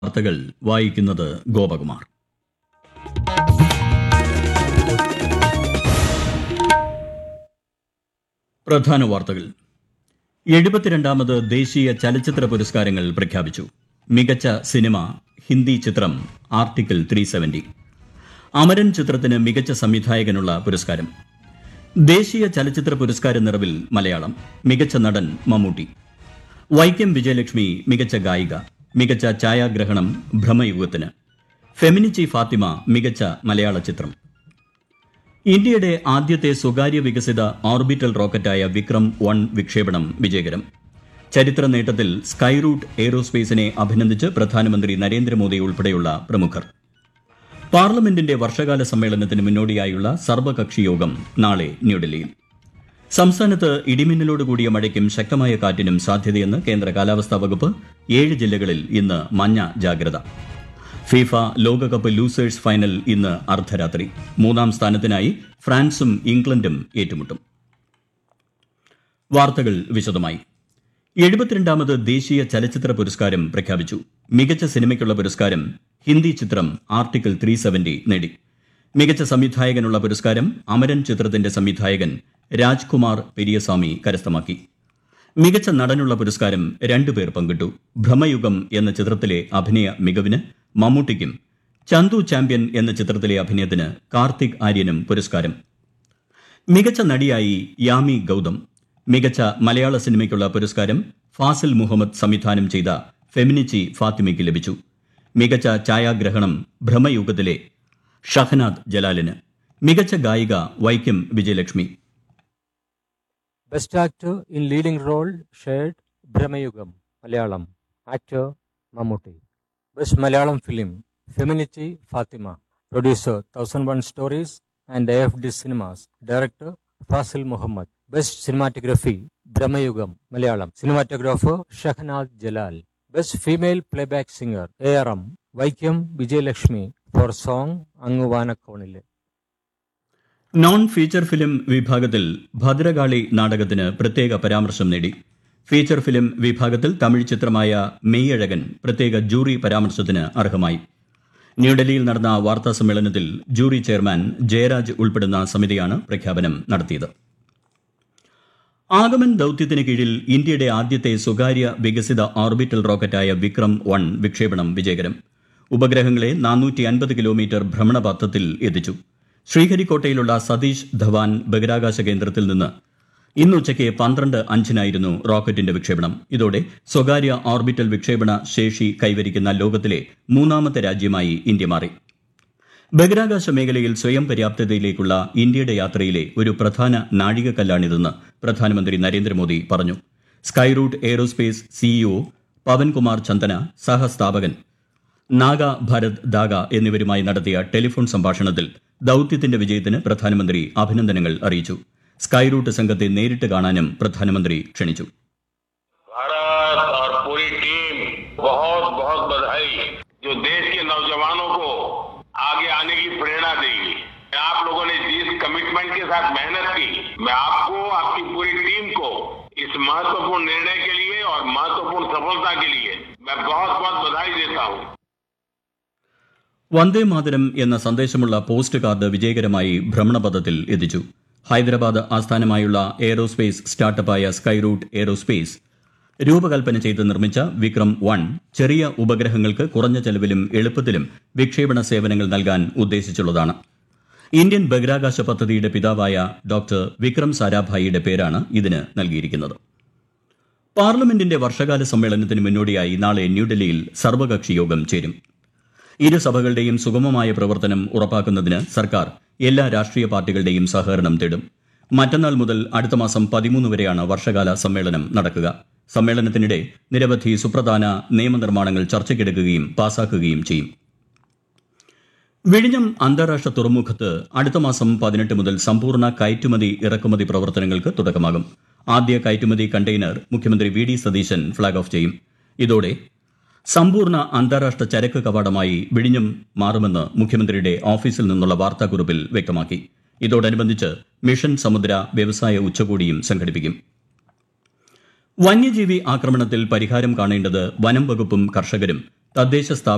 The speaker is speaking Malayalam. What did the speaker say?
വാർത്തകൾ വായിക്കുന്നത് ഗോപകുമാർ പ്രധാന വാർത്തകൾ എഴുപത്തിരണ്ടാമത് ദേശീയ ചലച്ചിത്ര പുരസ്കാരങ്ങൾ പ്രഖ്യാപിച്ചു മികച്ച സിനിമ ഹിന്ദി ചിത്രം ആർട്ടിക്കിൾ ത്രീ സെവന്റി അമരൻ ചിത്രത്തിന് മികച്ച സംവിധായകനുള്ള പുരസ്കാരം ദേശീയ ചലച്ചിത്ര പുരസ്കാര നിറവിൽ മലയാളം മികച്ച നടൻ മമ്മൂട്ടി വൈക്കം വിജയലക്ഷ്മി മികച്ച ഗായിക മികച്ച ഛായാഗ്രഹണം ഭ്രമയുഗത്തിന് ഫെമിനിച്ചി ഫാത്തിമ മികച്ച മലയാള ചിത്രം ഇന്ത്യയുടെ ആദ്യത്തെ സ്വകാര്യ വികസിത ഓർബിറ്റൽ റോക്കറ്റായ വിക്രം വൺ വിക്ഷേപണം വിജയകരം ചരിത്ര നേട്ടത്തിൽ സ്കൈറൂട്ട് എയ്റോസ്പേസിനെ അഭിനന്ദിച്ച് പ്രധാനമന്ത്രി നരേന്ദ്രമോദി ഉൾപ്പെടെയുള്ള പ്രമുഖർ പാർലമെന്റിന്റെ വർഷകാല സമ്മേളനത്തിന് മുന്നോടിയായുള്ള സർവകക്ഷി യോഗം നാളെ ന്യൂഡൽഹിയിൽ സംസ്ഥാനത്ത് ഇടിമിന്നലോട് കൂടിയ മഴയ്ക്കും ശക്തമായ കാറ്റിനും സാധ്യതയെന്ന് കേന്ദ്ര കാലാവസ്ഥാ വകുപ്പ് ഏഴ് ജില്ലകളിൽ ഇന്ന് മഞ്ഞ ജാഗ്രത ഫിഫ ലോകകപ്പ് ലൂസേഴ്സ് ഫൈനൽ ഇന്ന് അർദ്ധരാത്രി മൂന്നാം സ്ഥാനത്തിനായി ഫ്രാൻസും ഇംഗ്ലണ്ടും ഏറ്റുമുട്ടും വാർത്തകൾ വിശദമായി എഴുപത്തിരണ്ടാമത് ദേശീയ ചലച്ചിത്ര പുരസ്കാരം പ്രഖ്യാപിച്ചു മികച്ച സിനിമയ്ക്കുള്ള പുരസ്കാരം ഹിന്ദി ചിത്രം ആർട്ടിക്കിൾ ത്രീ സെവന്റി നേടി മികച്ച സംവിധായകനുള്ള പുരസ്കാരം അമരൻ ചിത്രത്തിന്റെ സംവിധായകൻ രാജ്കുമാർ പെരിയസ്വാമി കരസ്ഥമാക്കി മികച്ച നടനുള്ള പുരസ്കാരം രണ്ടുപേർ പങ്കിട്ടു ഭ്രമയുഗം എന്ന ചിത്രത്തിലെ അഭിനയ മികവിന് മമ്മൂട്ടിക്കും ചന്തു ചാമ്പ്യൻ എന്ന ചിത്രത്തിലെ അഭിനയത്തിന് കാർത്തിക് ആര്യനും പുരസ്കാരം മികച്ച നടിയായി യാമി ഗൌതം മികച്ച മലയാള സിനിമയ്ക്കുള്ള പുരസ്കാരം ഫാസിൽ മുഹമ്മദ് സംവിധാനം ചെയ്ത ഫെമിനിച്ചി ഫാത്തിമയ്ക്ക് ലഭിച്ചു മികച്ച ഛായാഗ്രഹണം ഭ്രമയുഗത്തിലെ ഷഹനാദ് ജലാലിന് മികച്ച ഗായിക Vaikom Vijayalakshmi Best actor in leading role shared Brahmayugam, Malayalam. Actor Mammootty. Best Malayalam film Feminichi Fatima. Producer 1001 Stories and AFD Cinemas. Director Fasil Muhammad. Best cinematography Brahmayugam, Malayalam. Cinematographer Shahnaz Jalal. Best female playback singer ARM Vaikam Vijayalakshmi for song Anguvana Konile. Non feature film വിഭാഗത്തിൽ ഭദ്രകാളി നാടകത്തിന് പ്രത്യേക പരാമർശം നേടി ഫീച്ചർ ഫിലിം വിഭാഗത്തിൽ തമിഴ് ചിത്രമായ മെയ്യഴകൻ പ്രത്യേക ജൂറി പരാമർശത്തിന് അർഹമായി ന്യൂഡൽഹിയിൽ നടന്ന വാർത്താ സമ്മേളനത്തിൽ ജൂറി ചെയർമാൻ ജയരാജ് ഉൾപ്പെടുന്ന സമിതിയാണ് പ്രഖ്യാപനം നടത്തിയത് ആഗമൻ ദൌത്യത്തിന് കീഴിൽ ഇന്ത്യയുടെ ആദ്യത്തെ സ്വകാര്യ വികസിത ഓർബിറ്റൽ റോക്കറ്റായ വിക്രം വൺ വിക്ഷേപണം വിജയകരം ഉപഗ്രഹങ്ങളെ നാനൂറ്റി അൻപത് കിലോമീറ്റർ ഭ്രമണപഥത്തിൽ എത്തിച്ചു ശ്രീഹരിക്കോട്ടയിലുള്ള സതീഷ് ധവാൻ ബഹിരാകാശ കേന്ദ്രത്തിൽ നിന്ന് ഇന്ന് ഉച്ചയ്ക്ക് പന്ത്രണ്ട് അഞ്ചിനായിരുന്നു റോക്കറ്റിന്റെ വിക്ഷേപണം ഇതോടെ സ്വകാര്യ ഓർബിറ്റൽ വിക്ഷേപണ ശേഷി കൈവരിക്കുന്ന ലോകത്തിലെ മൂന്നാമത്തെ രാജ്യമായി ഇന്ത്യ മാറി ബഹിരാകാശ മേഖലയിൽ സ്വയം പര്യാപ്തതയിലേക്കുള്ള ഇന്ത്യയുടെ യാത്രയിലെ ഒരു പ്രധാന നാഴികക്കല്ലാണിതെന്ന് പ്രധാനമന്ത്രി നരേന്ദ്രമോദി പറഞ്ഞു Skyroot aerospace CEO Pavan Kumar Chandana സഹസ്ഥാപകൻ നാഗ ഭരത് ദാഗ എന്നിവരുമായി നടത്തിയ ടെലിഫോൺ സംഭാഷണത്തിൽ ദൌത്യത്തിന്റെ വിജയത്തിന് പ്രധാനമന്ത്രി അഭിനന്ദനങ്ങൾ അറിയിച്ചു സ്കൈറൂട്ട് സംഘത്തെ നേരിട്ട് കാണാനും പ്രധാനമന്ത്രി ക്ഷണിച്ചു भारत और पूरी टीम बहुत बहुत बधाई जो देश के नौजवानों को आगे आने की प्रेरणा देगी आप लोगों ने जिस कमिटमेंट के साथ मेहनत की मैं आपको आपकी पूरी टीम को इस महत्वपूर्ण निर्णय के लिए और महत्वपूर्ण सफलता के लिए मैं बहुत बहुत बधाई देता हूँ വന്ദേ മാതരം എന്ന സന്ദേശമുള്ള പോസ്റ്റ് കാർഡ് വിജയകരമായി ഭ്രമണപഥത്തിൽ എത്തിച്ചു ഹൈദരാബാദ് ആസ്ഥാനമായുള്ള എയ്റോസ്പേസ് സ്റ്റാർട്ടപ്പായ സ്കൈറൂട്ട് എയ്റോസ്പേസ് രൂപകൽപ്പന ചെയ്ത് നിർമ്മിച്ച വിക്രം വൺ ചെറിയ ഉപഗ്രഹങ്ങൾക്ക് കുറഞ്ഞ ചെലവിലും എളുപ്പത്തിലും വിക്ഷേപണ സേവനങ്ങൾ നൽകാൻ ഉദ്ദേശിച്ചുള്ളതാണ് ഇന്ത്യൻ ബഹിരാകാശ പദ്ധതിയുടെ പിതാവായ ഡോക്ടർ വിക്രം സാരാഭായിയുടെ പേരാണ് ഇതിന് നൽകിയിരിക്കുന്നത് പാർലമെന്റിന്റെ വർഷകാല സമ്മേളനത്തിന് മുന്നോടിയായി നാളെ ന്യൂഡൽഹിയിൽ സർവകക്ഷി യോഗം ചേരും ഇരു സഭകളുടെയും സുഗമമായ പ്രവർത്തനം ഉറപ്പാക്കുന്നതിന് സർക്കാർ എല്ലാ രാഷ്ട്രീയ പാർട്ടികളുടെയും സഹകരണം തേടും മറ്റന്നാൾ മുതൽ അടുത്ത മാസം പതിമൂന്ന് വരെയാണ് വർഷകാല സമ്മേളനം നടക്കുക സമ്മേളനത്തിനിടെ നിരവധി സുപ്രധാന നിയമനിർമ്മാണങ്ങൾ ചർച്ചയ്ക്കെടുക്കുകയും പാസാക്കുകയും ചെയ്യും വിഴിഞ്ഞം അന്താരാഷ്ട്ര തുറമുഖത്ത് അടുത്ത മാസം പതിനെട്ട് മുതൽ സമ്പൂർണ്ണ കയറ്റുമതി ഇറക്കുമതി പ്രവർത്തനങ്ങൾക്ക് തുടക്കമാകും ആദ്യ കയറ്റുമതി കണ്ടെയ്നർ മുഖ്യമന്ത്രി V D Satheesan flag off ചെയ്യും ഇതോടെ സമ്പൂർണ്ണ അന്താരാഷ്ട്ര ചരക്ക് കവാടമായി വിഴിഞ്ഞം മാറുമെന്ന് മുഖ്യമന്ത്രിയുടെ ഓഫീസിൽ നിന്നുള്ള വാർത്താക്കുറിപ്പിൽ വ്യക്തമാക്കി ഇതോടനുബന്ധിച്ച് മിഷൻ സമുദ്ര വ്യവസായ ഉച്ചകോടിയും സംഘടിപ്പിക്കും വന്യജീവി ആക്രമണത്തിൽ പരിഹാരം കാണേണ്ടത് വനം വകുപ്പും കർഷകരും തദ്ദേശ സ്ഥാപന